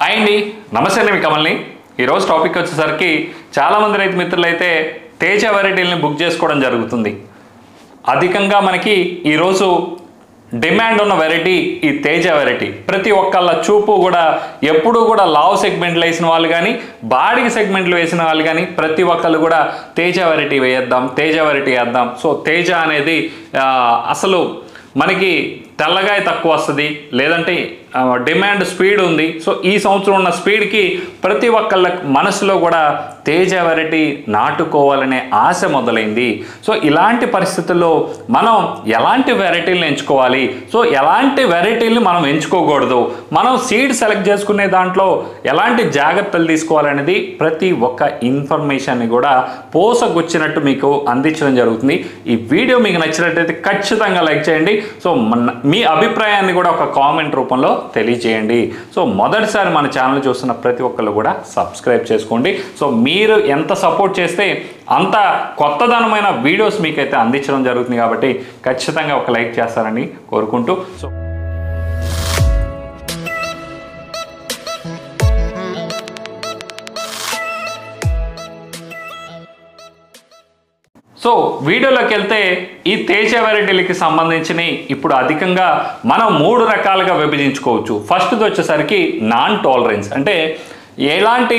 hi అండి నమస్తే అండి మీ కమల్ని ఈరోజు టాపిక్ వచ్చేసరికి చాలామంది రైతు మిత్రులు అయితే తేజ వెరైటీలని బుక్ చేసుకోవడం జరుగుతుంది అధికంగా మనకి ఈరోజు డిమాండ్ ఉన్న వెరైటీ ఈ తేజ వెరైటీ ప్రతి ఒక్కళ్ళ చూపు కూడా ఎప్పుడూ కూడా లావ్ సెగ్మెంట్లు వేసిన వాళ్ళు కానీ బాడిగ సెగ్మెంట్లు వేసిన వాళ్ళు కానీ ప్రతి ఒక్కళ్ళు కూడా తేజ వెరైటీ వేయేద్దాం తేజ వెరైటీ వేద్దాం సో తేజ అనేది ఆ, అసలు మనకి తెల్లగాయ తక్కువ వస్తుంది లేదంటే ఆ, డిమాండ్ స్పీడ్ ఉంది సో ఈ సంవత్సరం ఉన్న స్పీడ్కి ప్రతి ఒక్కళ్ళ మనసులో కూడా తేజ వెరైటీ నాటుకోవాలనే ఆశ మొదలైంది సో ఇలాంటి పరిస్థితుల్లో మనం ఎలాంటి వెరైటీలను ఎంచుకోవాలి సో ఎలాంటి వెరైటీలు మనం ఎంచుకోకూడదు మనం సీడ్ సెలెక్ట్ చేసుకునే దాంట్లో ఎలాంటి జాగ్రత్తలు తీసుకోవాలనేది ప్రతి ఒక్క ఇన్ఫర్మేషన్ని కూడా పోసగొచ్చినట్టు మీకు అందించడం జరుగుతుంది ఈ వీడియో మీకు నచ్చినట్టయితే ఖచ్చితంగా లైక్ చేయండి సో మన- మీ అభిప్రాయాన్ని కూడా ఒక కామెంట్ రూపంలో తెలియజేయండి సో మొదటిసారి మన ఛానల్ చూస్తున్న ప్రతి ఒక్కళ్ళు కూడా సబ్స్క్రైబ్ చేసుకోండి సో మీరు ఎంత సపోర్ట్ చేస్తే అంత కొత్తదనమైన వీడియోస్ మీకైతే అందించడం జరుగుతుంది కాబట్టి ఖచ్చితంగా ఒక లైక్ చేస్తారని కోరుకుంటూ సో సో వీడియోలోకి వెళ్తే ఈ తేజ వెరైటీలకి సంబంధించిన ఇప్పుడు అధికంగా మనం మూడు రకాలుగా విభజించుకోవచ్చు ఫస్ట్ది వచ్చేసరికి నాన్ టాలరెన్స్ అంటే ఎలాంటి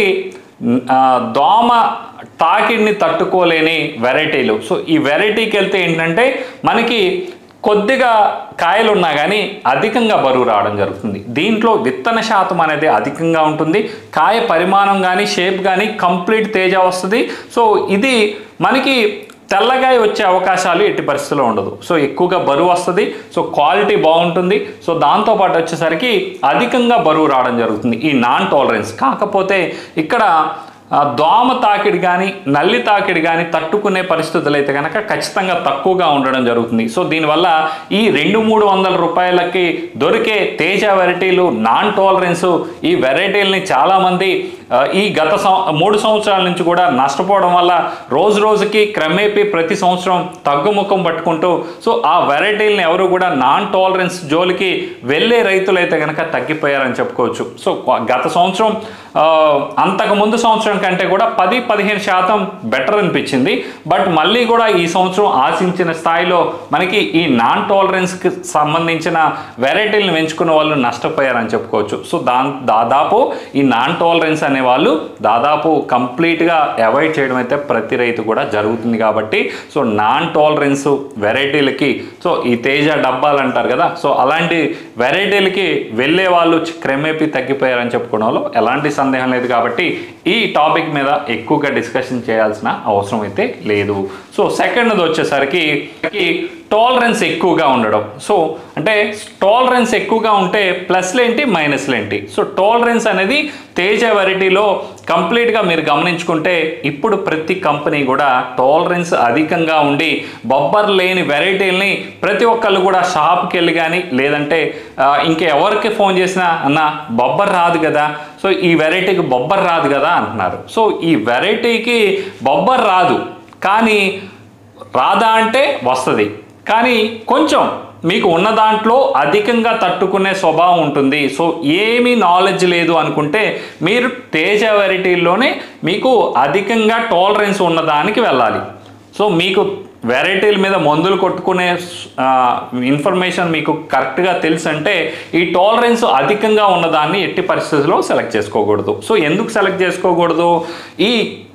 ఆ, దోమ తాకిడిని తట్టుకోలేని వెరైటీలు సో ఈ వెరైటీకి వెళ్తే ఏంటంటే మనకి కొద్దిగా కాయలు ఉన్నా కానీ అధికంగా బరువు రావడం జరుగుతుంది దీంట్లో విత్తన శాతం అనేది అధికంగా ఉంటుంది కాయ పరిమాణం కానీ షేప్ కానీ కంప్లీట్ తేజ వస్తుంది సో ఇది మనకి తెల్లగాయ వచ్చే అవకాశాలు ఎట్టి పరిస్థితుల్లో ఉండదు సో ఎక్కువగా బరువు వస్తుంది సో క్వాలిటీ బాగుంటుంది సో దాంతోపాటు వచ్చేసరికి అధికంగా బరువు రావడం జరుగుతుంది ఈ నాన్ టాలరెన్స్ కాకపోతే ఇక్కడ ఆ, దోమ తాకిడి కానీ నల్లి తాకిడి కానీ తట్టుకునే పరిస్థితులు అయితే కనుక ఖచ్చితంగా తక్కువగా ఉండడం జరుగుతుంది సో దీనివల్ల ఈ రెండు మూడు వందల రూపాయలకి దొరికే తేజ వెరైటీలు నాన్ టాలరెన్స్ ఈ వెరైటీలని చాలామంది ఆ, ఈ గత సం మూడు సంవత్సరాల నుంచి కూడా నష్టపోవడం వల్ల రోజు రోజుకి క్రమేపీ ప్రతి సంవత్సరం తగ్గుముఖం పట్టుకుంటూ సో ఆ వెరైటీలను ఎవరు కూడా నాన్ టాలరెన్స్ జోలికి వెళ్ళే రైతులు అయితే కనుక తగ్గిపోయారని చెప్పుకోవచ్చు సో గత సంవత్సరం ఆ, అంతకు ముందు సంవత్సరం కంటే కూడా పది పదిహేను శాతం బెటర్ అనిపించింది బట్ మళ్ళీ కూడా ఈ సంవత్సరం ఆశించిన స్థాయిలో మనకి ఈ నాన్ టాలరెన్స్కి సంబంధించిన వెరైటీలను ఎంచుకున్న వాళ్ళు నష్టపోయారని చెప్పుకోవచ్చు సో దా దాదాపు ఈ నాన్ టాలరెన్స్ అనే వాళ్ళు దాదాపు కంప్లీట్గా అవాయిడ్ చేయడం అయితే ప్రతి రైతు కూడా జరుగుతుంది కాబట్టి సో నాన్ టాలరెన్స్ వెరైటీలకి సో ఈ తేజ డబ్బాలు అంటారు కదా సో అలాంటి వెరైటీలకి వెళ్ళే వాళ్ళు క్రమేపీ తగ్గిపోయారని చెప్పుకోవడంలో ఎలాంటి సందేహం లేదు కాబట్టి ఈ టాపిక్ మీద ఎక్కువగా డిస్కషన్ చేయాల్సిన అవసరం అయితే లేదు సో సెకండ్ది వచ్చేసరికి టాలరెన్స్ ఎక్కువగా ఉండడం సో అంటే టాలరెన్స్ ఎక్కువగా ఉంటే ప్లస్లు ఏంటి మైనస్లు ఏంటి సో టాలరెన్స్ అనేది తేజ వెరైటీలో కంప్లీట్గా మీరు గమనించుకుంటే ఇప్పుడు ప్రతి కంపెనీ కూడా టాలరెన్స్ అధికంగా ఉండి బొబ్బర్ లేని వెరైటీల్ని ప్రతి ఒక్కళ్ళు కూడా షాప్కి వెళ్ళి కానీ లేదంటే ఆ, ఇంకా ఎవరికి ఫోన్ చేసినా అన్న బొబ్బర్ రాదు కదా సో ఈ వెరైటీకి బొబ్బర్ రాదు కదా అంటున్నారు సో ఈ వెరైటీకి బొబ్బర్ రాదు కానీ రాదా అంటే వస్తుంది కానీ కొంచెం మీకు ఉన్న దాంట్లో అధికంగా తట్టుకునే స్వభావం ఉంటుంది సో ఏమీ నాలెడ్జ్ లేదు అనుకుంటే మీరు తేజ వెరైటీల్లోనే మీకు అధికంగా టాలరెన్స్ ఉన్నదానికి వెళ్ళాలి సో మీకు వెరైటీల మీద మందులు కొట్టుకునే ఆ, ఇన్ఫర్మేషన్ మీకు కరెక్ట్గా తెలుసు అంటే ఈ టాలరెన్స్ అధికంగా ఉన్నదాన్ని ఎట్టి పరిస్థితుల్లో సెలెక్ట్ చేసుకోకూడదు సో ఎందుకు సెలెక్ట్ చేసుకోకూడదు ఈ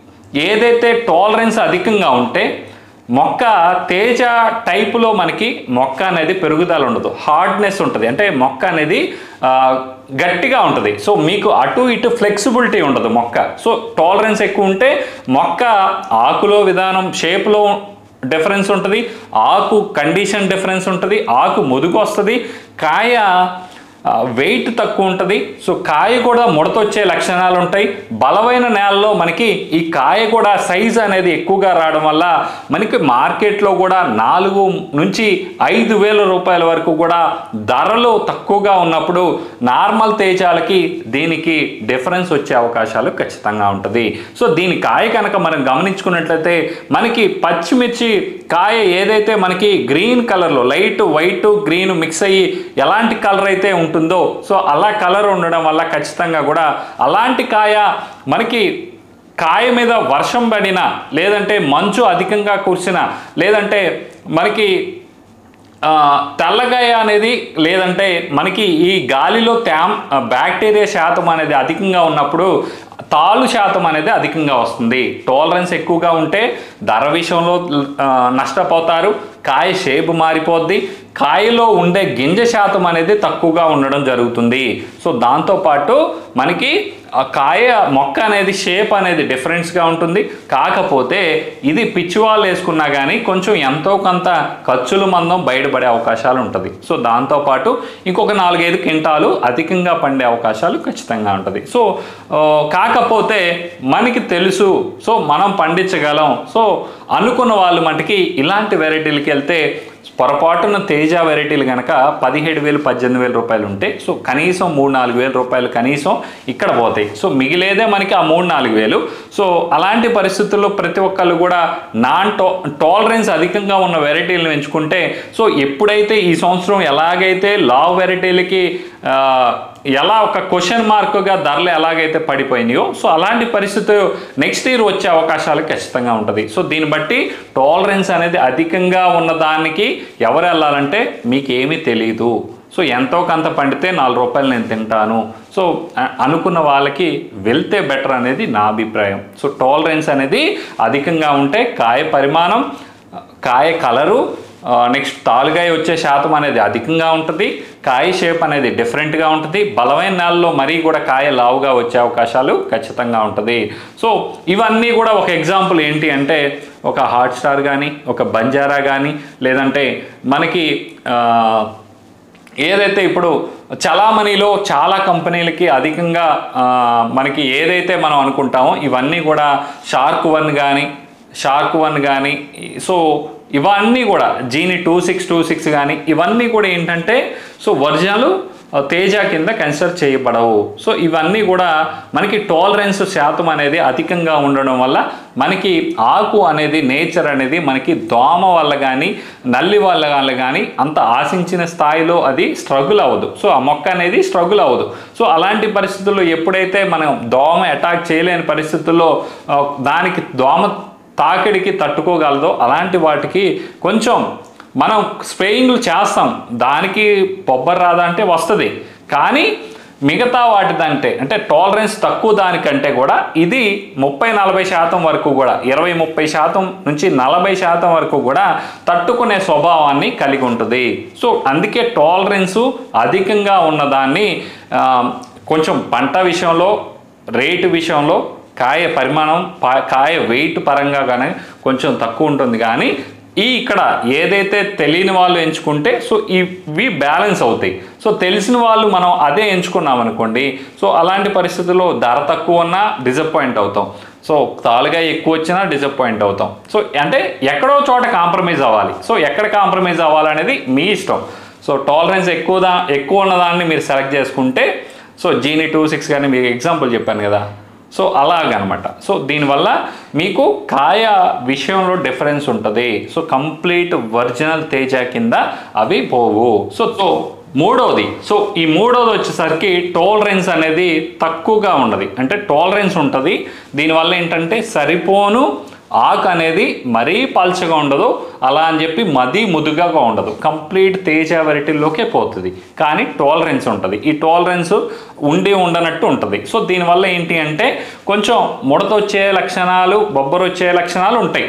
ఏదైతే టాలరెన్స్ అధికంగా ఉంటే మొక్క తేజ టైపులో మనకి మొక్క అనేది పెరుగుదల ఉండదు హార్డ్నెస్ ఉంటుంది అంటే మొక్క అనేది ఆ, గట్టిగా ఉంటుంది సో మీకు అటు ఇటు ఫ్లెక్సిబిలిటీ ఉండదు మొక్క సో టాలరెన్స్ ఎక్కువ ఉంటే మొక్క ఆకులో విధానం షేప్లో డిఫరెన్స్ ఉంటుంది ఆకు కండిషన్ డిఫరెన్స్ ఉంటుంది ఆకు ముదుగు వస్తుంది కాయ వెయిట్ తక్కువ ఉంటుంది సో కాయ కూడా ముడతొచ్చే లక్షణాలు ఉంటాయి బలమైన నేలలో మనకి ఈ కాయ కూడా సైజ్ అనేది ఎక్కువగా రావడం వల్ల మనకి మార్కెట్లో కూడా నాలుగు నుంచి ఐదు వేల రూపాయల వరకు కూడా ధరలు తక్కువగా ఉన్నప్పుడు నార్మల్ తేజాలకి దీనికి డిఫరెన్స్ వచ్చే అవకాశాలు ఖచ్చితంగా ఉంటుంది సో దీని కాయ కనుక మనం గమనించుకున్నట్లయితే మనకి పచ్చిమిర్చి కాయ ఏదైతే మనకి గ్రీన్ కలర్లో లైట్ వైట్ గ్రీన్ మిక్స్ అయ్యి ఎలాంటి కలర్ అయితే ఉంటుందో ఉంటుందో సో అలా కలర్ ఉండడం వల్ల ఖచ్చితంగా కూడా అలాంటి కాయ మనకి కాయ మీద వర్షం పడినా లేదంటే మంచు అధికంగా కురిసినా లేదంటే మనకి ఆ, తెల్లగాయ అనేది లేదంటే మనకి ఈ గాలిలో తేమ బ్యాక్టీరియా శాతం అనేది అధికంగా ఉన్నప్పుడు తాలు శాతం అనేది అధికంగా వస్తుంది టాలరెన్స్ ఎక్కువగా ఉంటే ధర విషయంలో ఆ, నష్టపోతారు కాయ షేప్ మారిపోద్ది కాయలో ఉండే గింజ శాతం అనేది తక్కువగా ఉండడం జరుగుతుంది సో దాంతోపాటు మనకి ఆ కాయ మొక్క అనేది షేప్ అనేది డిఫరెన్స్గా ఉంటుంది కాకపోతే ఇది పిచ్చివాళ్ళు వేసుకున్నా కానీ కొంచెం ఎంతో కొంత ఖర్చులు మందం బయటపడే అవకాశాలు ఉంటుంది సో దాంతోపాటు ఇంకొక నాలుగైదు క్వింటాలు అధికంగా పండే అవకాశాలు ఖచ్చితంగా ఉంటుంది సో ఆ, కాకపోతే మనకి తెలుసు సో మనం పండించగలం సో అనుకున్న వాళ్ళు మటుకి ఇలాంటి వెరైటీలకి వెళ్తే పొరపాటున తేజ వెరైటీలు కనుక పదిహేడు వేలు పద్దెనిమిది వేల రూపాయలు ఉంటే సో కనీసం మూడు నాలుగు వేల రూపాయలు కనీసం ఇక్కడ పోతాయి సో మిగిలేదే మనకి ఆ మూడు నాలుగు వేలు సో అలాంటి పరిస్థితుల్లో ప్రతి ఒక్కళ్ళు కూడా నాన్ టో టాలరెన్స్ అధికంగా ఉన్న వెరైటీలను ఎంచుకుంటే సో ఎప్పుడైతే ఈ సంవత్సరం ఎలాగైతే లావ్ వెరైటీలకి ఆ, ఎలా ఒక క్వశ్చన్ మార్క్గా ధరలు ఎలాగైతే పడిపోయినాయో సో అలాంటి పరిస్థితి నెక్స్ట్ ఇయర్ వచ్చే అవకాశాలు ఖచ్చితంగా ఉంటుంది సో దీన్ని బట్టి టాలరెన్స్ అనేది అధికంగా ఉన్న దానికి ఎవరు వెళ్ళాలంటే మీకు ఏమీ తెలియదు సో ఎంతో కొంత పండితే నాలుగు రూపాయలు నేను తింటాను సో అ- అనుకున్న వాళ్ళకి వెళ్తే బెటర్ అనేది నా అభిప్రాయం సో టాలరెన్స్ అనేది అధికంగా ఉంటే కాయ పరిమాణం కాయ కలరు నెక్స్ట్ తాలుగాయ వచ్చే శాతం అనేది అధికంగా ఉంటుంది కాయ షేప్ అనేది డిఫరెంట్గా ఉంటుంది బలమైన నేలలో మరీ కూడా కాయ లావుగా వచ్చే అవకాశాలు ఖచ్చితంగా ఉంటుంది సో ఇవన్నీ కూడా ఒక ఎగ్జాంపుల్ ఏంటి అంటే ఒక హాట్ స్టార్ కానీ ఒక బంజారా కానీ లేదంటే మనకి ఆ, ఏదైతే ఇప్పుడు చలామణిలో చాలా కంపెనీలకి అధికంగా ఆ, మనకి ఏదైతే మనం అనుకుంటామో ఇవన్నీ కూడా షార్క్ వన్ కానీ షార్క్ వన్ కానీ సో ఇవన్నీ కూడా జీని టూ సిక్స్ టూ సిక్స్ కానీ ఇవన్నీ కూడా ఏంటంటే సో ఒరిజినల్ తేజ కింద కన్సిడర్ చేయబడవు సో ఇవన్నీ కూడా మనకి టాలరెన్స్ శాతం అనేది అధికంగా ఉండడం వల్ల మనకి ఆకు అనేది నేచర్ అనేది మనకి దోమ వల్ల కానీ నల్లి వల్ల వల్ల కానీ అంత ఆశించిన స్థాయిలో అది స్ట్రగుల్ అవ్వదు సో ఆ మొక్క అనేది స్ట్రగుల్ అవ్వదు సో అలాంటి పరిస్థితుల్లో ఎప్పుడైతే మనం దోమ అటాక్ చేయలేని పరిస్థితుల్లో ఆ, దానికి దోమ తాకిడికి తట్టుకోగలదో అలాంటి వాటికి కొంచెం మనం స్ప్రేయింగ్లు చేస్తాం దానికి బొబ్బర్ రాదా అంటే వస్తుంది కానీ మిగతా వాటిదంటే అంటే టాలరెన్స్ తక్కువ దానికంటే కూడా ఇది ముప్పై నలభై శాతం వరకు కూడా ఇరవై ముప్పై శాతం నుంచి నలభై శాతం వరకు కూడా తట్టుకునే స్వభావాన్ని కలిగి ఉంటుంది సో అందుకే టాలరెన్సు అధికంగా ఉన్నదాన్ని ఆ, కొంచెం పంట విషయంలో రేటు విషయంలో కాయ పరిమాణం పా- కాయ వెయిట్ పరంగా కానీ కొంచెం తక్కువ ఉంటుంది కానీ ఈ ఇక్కడ ఏదైతే తెలియని వాళ్ళు ఎంచుకుంటే సో ఇవి బ్యాలెన్స్ అవుతాయి సో తెలిసిన వాళ్ళు మనం అదే ఎంచుకున్నాం అనుకోండి సో అలాంటి పరిస్థితుల్లో ధర తక్కువ ఉన్నా డిసప్పాయింట్ అవుతాం సో తాలుగా ఎక్కువ వచ్చినా డిసప్పాయింట్ అవుతాం సో అంటే ఎక్కడో చోట కాంప్రమైజ్ అవ్వాలి సో ఎక్కడ కాంప్రమైజ్ అవ్వాలనేది మీ ఇష్టం సో టాలరెన్స్ ఎక్కువ దా ఎక్కువ ఉన్నదాన్ని మీరు సెలెక్ట్ చేసుకుంటే సో జీని టూ సిక్స్ కానీ మీకు ఎగ్జాంపుల్ చెప్పాను కదా సో అలాగనమాట సో దీనివల్ల మీకు కాయ విషయంలో డిఫరెన్స్ ఉంటుంది సో కంప్లీట్ ఒరిజినల్ తేజ కింద అవి పోవు సో సో మూడోది సో ఈ మూడోది వచ్చేసరికి టోలరెన్స్ అనేది తక్కువగా ఉండదు అంటే టోలరెన్స్ ఉంటుంది దీనివల్ల ఏంటంటే సరిపోను ఆకు అనేది మరీ పల్చగా ఉండదు అలా అని చెప్పి మరీ ముదుగగా ఉండదు కంప్లీట్ తేజ వెరైటీలోకే పోతుంది కానీ టాలరెన్స్ ఉంటుంది ఈ టాలరెన్స్ ఉండి ఉండనట్టు ఉంటుంది సో దీనివల్ల ఏంటి అంటే కొంచెం ముడత వచ్చే లక్షణాలు బొబ్బరు వచ్చే లక్షణాలు ఉంటాయి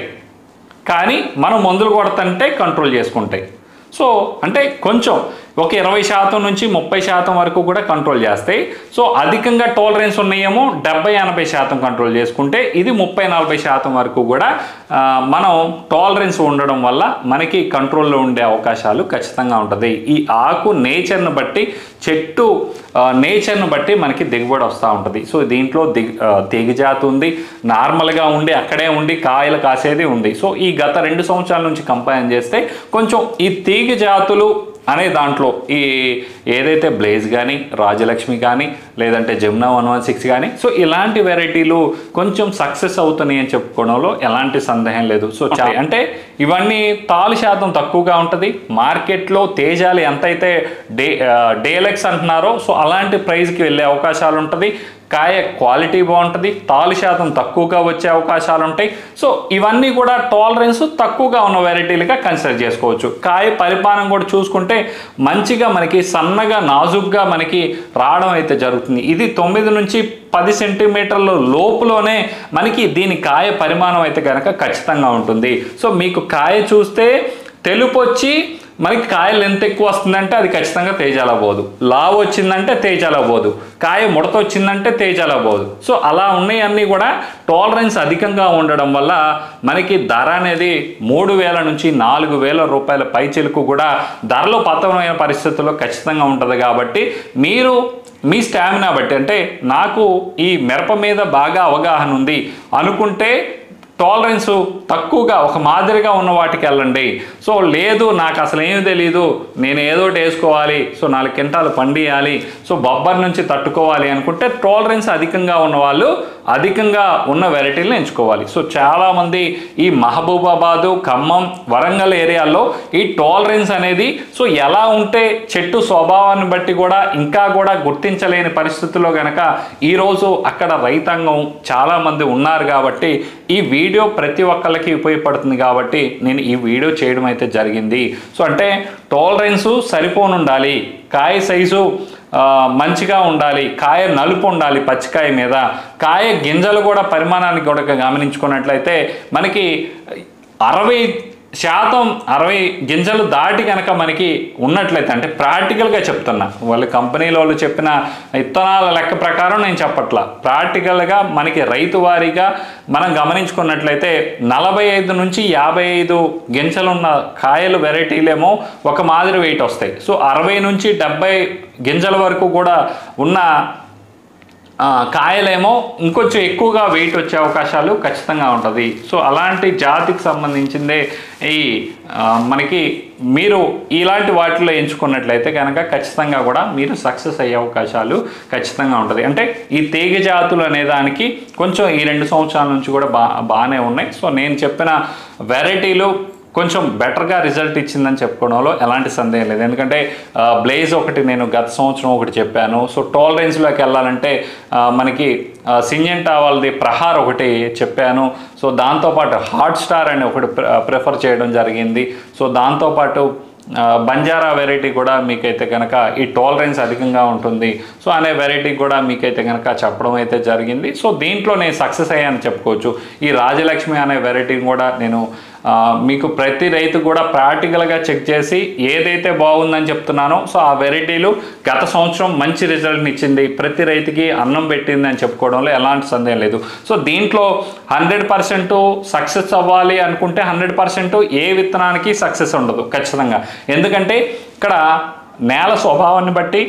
కానీ మనం మందులు కొడతంటే కంట్రోల్ చేసుకుంటాయి సో అంటే కొంచెం ఒక ఇరవై శాతం నుంచి ముప్పై శాతం వరకు కూడా కంట్రోల్ చేస్తాయి సో అధికంగా టాలరెన్స్ ఉన్నాయేమో డెబ్బై ఎనభై శాతం కంట్రోల్ చేసుకుంటే ఇది ముప్పై నలభై శాతం వరకు కూడా ఆ, మనం టాలరెన్స్ ఉండడం వల్ల మనకి కంట్రోల్లో ఉండే అవకాశాలు ఖచ్చితంగా ఉంటుంది ఈ ఆకు నేచర్ను బట్టి చెట్టు ఆ, నేచర్ను బట్టి మనకి దిగుబడి వస్తూ ఉంటుంది సో దీంట్లో దిగ్ ఆ, తెగిజాతి ఉంది నార్మల్గా ఉండి అక్కడే ఉండి కాయలు కాసేది ఉంది సో ఈ గత రెండు సంవత్సరాల నుంచి కంపేర్ చేస్తే కొంచెం ఈ తీగ జాతులు అనే దాంట్లో ఈ ఏదైతే బ్లేజ్ కానీ రాజలక్ష్మి కానీ లేదంటే జమునా వన్ వన్ సిక్స్ కానీ సో ఇలాంటి వెరైటీలు కొంచెం సక్సెస్ అవుతున్నాయి అని చెప్పుకోవడంలో ఎలాంటి సందేహం లేదు సో చా- అంటే ఇవన్నీ తాలు శాతం తక్కువగా ఉంటుంది మార్కెట్లో తేజాలు ఎంతైతే డే డేలెక్స్ అంటున్నారో సో అలాంటి ప్రైస్కి వెళ్ళే అవకాశాలు ఉంటుంది కాయ క్వాలిటీ బాగుంటుంది తాలు శాతం తక్కువగా వచ్చే అవకాశాలు ఉంటాయి సో ఇవన్నీ కూడా టాలరెన్స్ తక్కువగా ఉన్న వెరైటీలుగా కన్సిడర్ చేసుకోవచ్చు కాయ పరిపాలన కూడా చూసుకుంటే మంచిగా మనకి సన్నగా నాజుగ్గా మనకి రావడం అయితే జరుగుతుంది ఇది తొమ్మిది నుంచి పది సెంటీమీటర్ల లోపులోనే మనకి దీని కాయ పరిమాణం అయితే కనుక ఖచ్చితంగా ఉంటుంది సో మీకు కాయ చూస్తే తెలుపు వచ్చి మనకి కాయ లెంత్ ఎక్కువ వస్తుందంటే అది ఖచ్చితంగా తేజాల పోదు లావు వచ్చిందంటే తేజాల పోదు కాయ ముడత వచ్చిందంటే తేజాల పోదు సో అలా ఉన్నాయన్నీ కూడా టాలరెన్స్ అధికంగా ఉండడం వల్ల మనకి ధర అనేది మూడు వేల నుంచి నాలుగు వేల రూపాయల పైచిలకు కూడా ధరలో పతనమైన పరిస్థితుల్లో ఖచ్చితంగా ఉంటుంది కాబట్టి మీరు మీ స్టామినా బట్టి అంటే నాకు ఈ మిరప మీద బాగా అవగాహన ఉంది అనుకుంటే టాలరెన్స్ తక్కువగా ఒక మాదిరిగా ఉన్న వాటికి వెళ్ళండి సో లేదు నాకు అసలు ఏమీ తెలియదు నేను ఏదో ఒకటి వేసుకోవాలి సో నాలుగు కింటాలు పండియాలి సో బొబ్బర్ నుంచి తట్టుకోవాలి అనుకుంటే టాలరెన్స్ అధికంగా ఉన్న వాళ్ళు అధికంగా ఉన్న వెరైటీలను ఎంచుకోవాలి సో చాలామంది ఈ మహబూబాబాదు ఖమ్మం వరంగల్ ఏరియాల్లో ఈ టాలరెన్స్ అనేది సో ఎలా ఉంటే చెట్టు స్వభావాన్ని బట్టి కూడా ఇంకా కూడా గుర్తించలేని పరిస్థితుల్లో గనక ఈరోజు అక్కడ రైతాంగం చాలామంది ఉన్నారు కాబట్టి ఈ వీడియో ప్రతి ఒక్కళ్ళకి ఉపయోగపడుతుంది కాబట్టి నేను ఈ వీడియో చేయడం అయితే జరిగింది సో అంటే టాలరెన్స్ సరిపోను ఉండాలి కాయ సైజు ఆ, మంచిగా ఉండాలి కాయ నలుపు ఉండాలి పచ్చికాయ మీద కాయ గింజలు కూడా పరిమాణానికి కూడా గమనించుకున్నట్లయితే మనకి అరవై శాతం అరవై గింజలు దాటి కనుక మనకి ఉన్నట్లయితే అంటే ప్రాక్టికల్గా చెప్తున్నా వాళ్ళ కంపెనీలో వాళ్ళు చెప్పిన విత్తనాల లెక్క ప్రకారం నేను చెప్పట్లా ప్రాక్టికల్గా మనకి రైతు వారీగా మనం గమనించుకున్నట్లయితే నలభై ఐదు నుంచి యాభై ఐదు గింజలున్న కాయలు వెరైటీలేమో ఒక మాదిరి వెయిట్ వస్తాయి సో అరవై నుంచి డెబ్బై గింజల వరకు కూడా ఉన్న ఆ, కాయలేమో ఇంకొంచెం ఎక్కువగా వెయిట్ వచ్చే అవకాశాలు ఖచ్చితంగా ఉంటుంది సో అలాంటి జాతికి సంబంధించిందే ఈ ఆ, మనకి మీరు ఇలాంటి వాటిలో ఎంచుకున్నట్లయితే కనుక ఖచ్చితంగా కూడా మీరు సక్సెస్ అయ్యే అవకాశాలు ఖచ్చితంగా ఉంటుంది అంటే ఈ తీగ జాతులు అనే దానికి కొంచెం ఈ రెండు సంవత్సరాల నుంచి కూడా బా బాగానే ఉన్నాయి సో నేను చెప్పిన వెరైటీలు కొంచెం బెటర్గా రిజల్ట్ ఇచ్చిందని చెప్పుకోవడంలో ఎలాంటి సందేహం లేదు ఎందుకంటే ఆ, బ్లేజ్ ఒకటి నేను గత సంవత్సరం ఒకటి చెప్పాను సో టాలరెన్స్లోకి వెళ్ళాలంటే ఆ, మనకి ఆ, సింజెంటా వాళ్ళది ప్రహార్ ఒకటి చెప్పాను సో దాంతోపాటు హాట్ స్టార్ అని ఒకటి ప్ర- ప్రిఫర్ చేయడం జరిగింది సో దాంతోపాటు ఆ, బంజారా వెరైటీ కూడా మీకైతే కనుక ఈ టాలరెన్స్ అధికంగా ఉంటుంది సో అనే వెరైటీ కూడా మీకైతే కనుక చెప్పడం అయితే జరిగింది సో దీంట్లో నేను సక్సెస్ అయ్యాను చెప్పుకోవచ్చు ఈ రాజలక్ష్మి అనే వెరైటీని కూడా నేను ఆ, మీకు ప్రతి రైతు కూడా ప్రాక్టికల్గా చెక్ చేసి ఏదైతే బాగుందని చెప్తున్నానో సో ఆ వెరైటీలు గత సంవత్సరం మంచి రిజల్ట్ని ఇచ్చింది ప్రతి రైతుకి అన్నం పెట్టింది అని చెప్పుకోవడంలో ఎలాంటి సందేహం లేదు సో దీంట్లో హండ్రెడ్ పర్సెంట్ సక్సెస్ అవ్వాలి అనుకుంటే హండ్రెడ్ పర్సెంట్ ఏ విత్తనానికి సక్సెస్ ఉండదు ఖచ్చితంగా ఎందుకంటే ఇక్కడ నేల స్వభావాన్ని బట్టి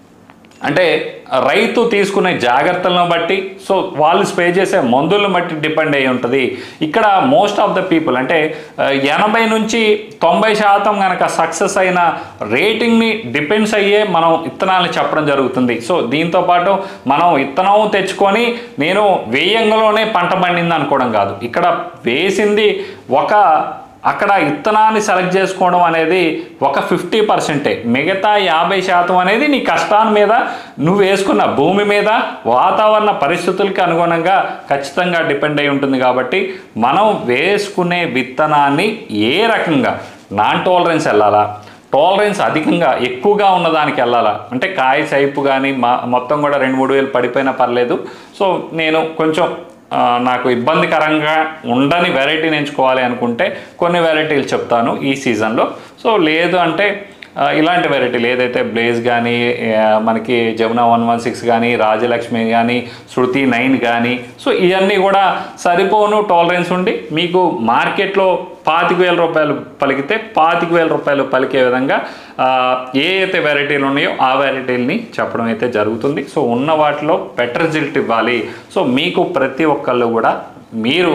అంటే రైతు తీసుకునే జాగ్రత్తలను బట్టి సో వాళ్ళు స్ప్రే చేసే మందులను బట్టి డిపెండ్ అయి ఉంటుంది ఇక్కడ మోస్ట్ ఆఫ్ ద పీపుల్ అంటే ఆ, ఎనభై నుంచి తొంభై శాతం కనుక సక్సెస్ అయిన రేటింగ్ని డిపెండ్స్ అయ్యే మనం విత్తనాలను చెప్పడం జరుగుతుంది సో దీంతో పాటు మనం విత్తనం తెచ్చుకొని నేను వేయంగలోనే పంట పండింది అనుకోవడం కాదు ఇక్కడ వేసింది ఒక అక్కడ విత్తనాన్ని సెలెక్ట్ చేసుకోవడం అనేది ఒక ఫిఫ్టీ పర్సెంటే మిగతా యాభై శాతం అనేది నీ కష్టాన్ని మీద నువ్వు వేసుకున్న భూమి మీద వాతావరణ పరిస్థితులకి అనుగుణంగా ఖచ్చితంగా డిపెండ్ అయి ఉంటుంది కాబట్టి మనం వేసుకునే విత్తనాన్ని ఏ రకంగా నాన్ టాలరెన్స్ వెళ్ళాలా టాలరెన్స్ అధికంగా ఎక్కువగా ఉన్నదానికి వెళ్ళాలా అంటే కాయ సైపు కానీ మా మొత్తం కూడా రెండు మూడు వేలు పడిపోయినా పర్లేదు సో నేను కొంచెం ఆ, నాకు ఇబ్బందికరంగా ఉండని వెరైటీని ఎంచుకోవాలి అనుకుంటే కొన్ని వెరైటీలు చెప్తాను ఈ సీజన్లో సో లేదు అంటే ఆ, ఇలాంటి వెరైటీలు ఏదైతే బ్లేజ్ కానీ ఆ, మనకి జమునా వన్ వన్ సిక్స్ కానీ రాజలక్ష్మి కానీ శృతి నైన్ కానీ సో ఇవన్నీ కూడా సరిపోను టాలరెన్స్ ఉండి మీకు మార్కెట్లో పాతిక వేల రూపాయలు పలికితే పాతిక వేల రూపాయలు పలికే విధంగా ఆ, ఏ అయితే వెరైటీలు ఉన్నాయో ఆ వెరైటీలని చెప్పడం అయితే జరుగుతుంది సో ఉన్న వాటిలో బెటర్ రిజల్ట్ ఇవ్వాలి సో మీకు ప్రతి ఒక్కళ్ళు కూడా మీరు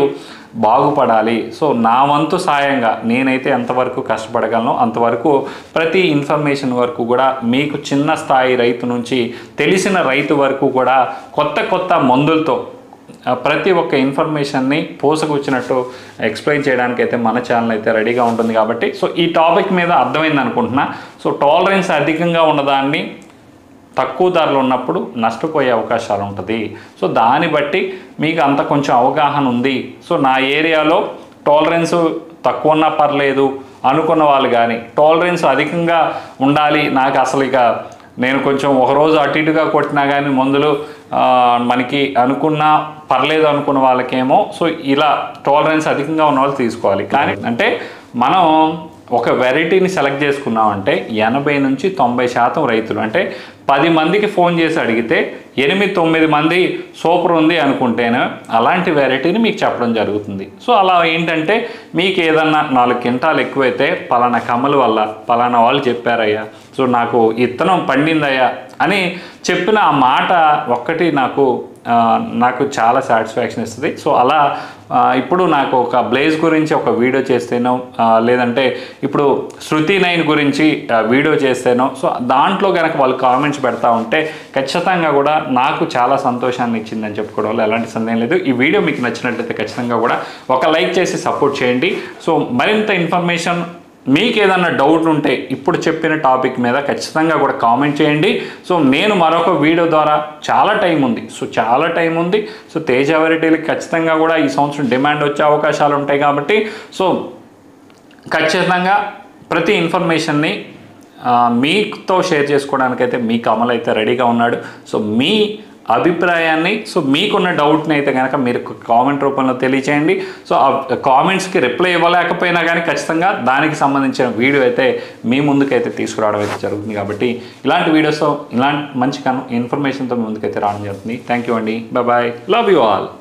బాగుపడాలి సో నా వంతు సాయంగా నేనైతే ఎంతవరకు కష్టపడగలను అంతవరకు ప్రతి ఇన్ఫర్మేషన్ వరకు కూడా మీకు చిన్న స్థాయి రైతు నుంచి తెలిసిన రైతు వరకు కూడా కొత్త కొత్త మందులతో ఆ, ప్రతి ఒక్క ఇన్ఫర్మేషన్ని పోసకొచ్చినట్టు ఎక్స్ప్లెయిన్ చేయడానికి అయితే మన ఛానల్ అయితే రెడీగా ఉంటుంది కాబట్టి సో ఈ టాపిక్ మీద అర్థమైంది అనుకుంటున్నా సో టాలరెన్స్ అధికంగా ఉన్నదాన్ని తక్కువ ధరలు ఉన్నప్పుడు నష్టపోయే అవకాశాలు ఉంటుంది సో దాన్ని బట్టి మీకు అంత కొంచెం అవగాహన ఉంది సో నా ఏరియాలో టాలరెన్స్ తక్కువ ఉన్నా పర్లేదు అనుకున్న వాళ్ళు కానీ టాలరెన్స్ అధికంగా ఉండాలి నాకు అసలు ఇక నేను కొంచెం ఒక రోజు అటు ఇటుగా కొట్టినా కానీ మందులు ఆ, మనకి అనుకున్నా పర్లేదు అనుకున్న వాళ్ళకేమో సో ఇలా టాలరెన్స్ అధికంగా ఉన్న వాళ్ళు తీసుకోవాలి కానీ అంటే మనం ఒక వెరైటీని సెలెక్ట్ చేసుకున్నామంటే ఎనభై నుంచి తొంభై శాతం రైతులు అంటే పది మందికి ఫోన్ చేసి అడిగితే ఎనిమిది తొమ్మిది మంది సూపర్ ఉంది అనుకుంటేనే అలాంటి వెరైటీని మీకు చెప్పడం జరుగుతుంది సో అలా ఏంటంటే మీకు ఏదన్నా నాలుగు క్వింటాలు ఎక్కువైతే పలానా కమ్మల వల్ల పలానా వాళ్ళు చెప్పారయ్యా సో నాకు ఇత్తనం పండిందయ్యా అని చెప్పిన ఆ మాట ఒక్కటి నాకు ఆ, నాకు చాలా సాటిస్ఫాక్షన్ ఇస్తుంది సో అలా ఆ, ఇప్పుడు నాకు ఒక బ్లేజ్ గురించి ఒక వీడియో చేస్తేనో ఆ, లేదంటే ఇప్పుడు శృతి నైన్ గురించి ఆ, వీడియో చేస్తేనో సో దాంట్లో కనుక వాళ్ళు కామెంట్స్ పెడతా ఉంటే ఖచ్చితంగా కూడా నాకు చాలా సంతోషాన్ని ఇచ్చిందని చెప్పుకోవడంలో ఎలాంటి సందేహం లేదు ఈ వీడియో మీకు నచ్చినట్లయితే ఖచ్చితంగా కూడా ఒక లైక్ చేసి సపోర్ట్ చేయండి సో మరింత ఇన్ఫర్మేషన్ మీకు ఏదన్నా డౌట్ ఉంటే ఇప్పుడు చెప్పిన టాపిక్ మీద ఖచ్చితంగా కూడా కామెంట్ చేయండి సో నేను మరొక వీడియో ద్వారా చాలా టైం ఉంది సో చాలా టైం ఉంది సో తేజ వెరైటీలకి ఖచ్చితంగా కూడా ఈ సంవత్సరం డిమాండ్ వచ్చే అవకాశాలు ఉంటాయి కాబట్టి సో ఖచ్చితంగా ప్రతి ఇన్ఫర్మేషన్ని ఆ, మీతో షేర్ చేసుకోవడానికైతే మీ కమల్ అయితే రెడీగా ఉన్నాడు సో మీ అభిప్రాయాన్ని సో మీకున్న డౌట్ని అయితే కనుక మీరు కామెంట్ రూపంలో తెలియచేయండి సో ఆ కామెంట్స్కి రిప్లై ఇవ్వలేకపోయినా కానీ ఖచ్చితంగా దానికి సంబంధించిన వీడియో అయితే మీ ముందుకైతే తీసుకురావడం అయితే జరుగుతుంది కాబట్టి ఇలాంటి వీడియోస్తో ఇలాంటి మంచి కన్ ఇన్ఫర్మేషన్తో మీ ముందుకైతే రావడం జరుగుతుంది థ్యాంక్ యూ అండి బాయ్ లవ్ యూ ఆల్